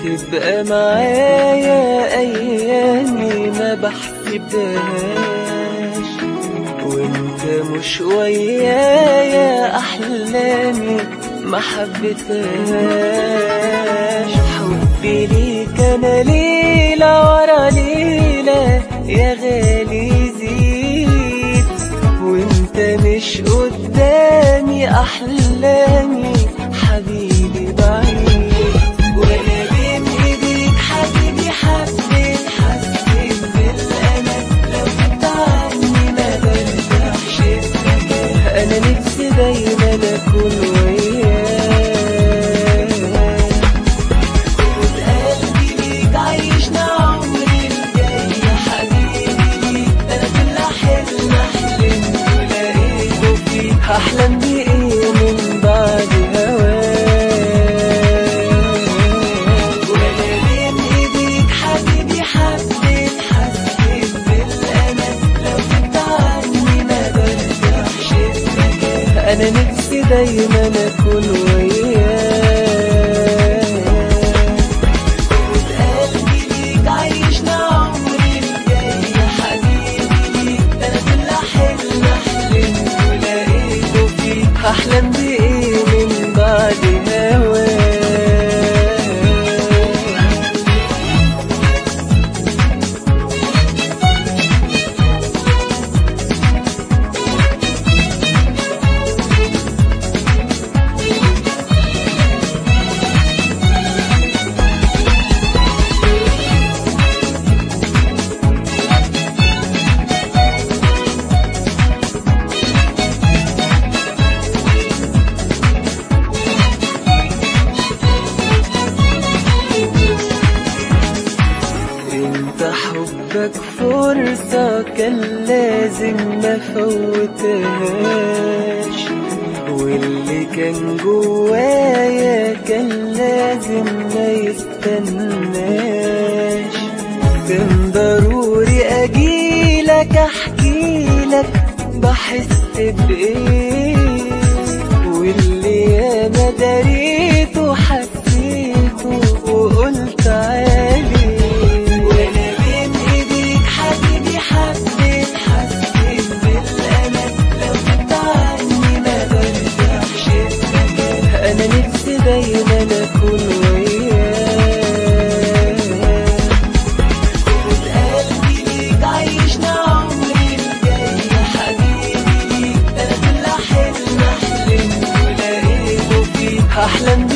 تبقى معايا ايامي ما بحسبهاش وانت مش ويايا احلامي ما حبيتهاش حبي ليك انا ليلة ورا ليلة يا غالي زيد وانت مش قدامي احلامي حبيبي بعيد وانا بين ايديك حبيبي حبيت حسيت بالامل لو كنت عني ما برتاحش انا نفسي دايما اكون وياك خد قلبي ليك عيشنا عمري الجاي يا حبيبي ليك انا كل حلم حلمت ولقيته فيك هحلم بايه من بعد هواك وانا بين ايديك حبيبي حبيت حسيت بالامل لو كنت عني ما برتاحش انا نفسي دايما اكون وياك خد قلبي ليك عيشنا عمري الجاي يا حبيبي ليك انا كل حلم حلمت ولقيته فيك هحلم بايه من بعد هواك انت حبك فرصة كان لازم ما فوتهاش واللي كان جوايا كان لازم ما يستناش كان ضروري اجيلك احكيلك بحس بايه واللي ياما دريته حسيته وقلت عالي وانا بين ايديك حبيبي حبيت حسيت بالامل لو كنت عني ما برتاحش انا نفسي دايما اكون وياك خد قلبي ليك عيشنا عمري الجاي يا حبيبي ليك انا كل حلم حلمت ولقيته فيك هحلم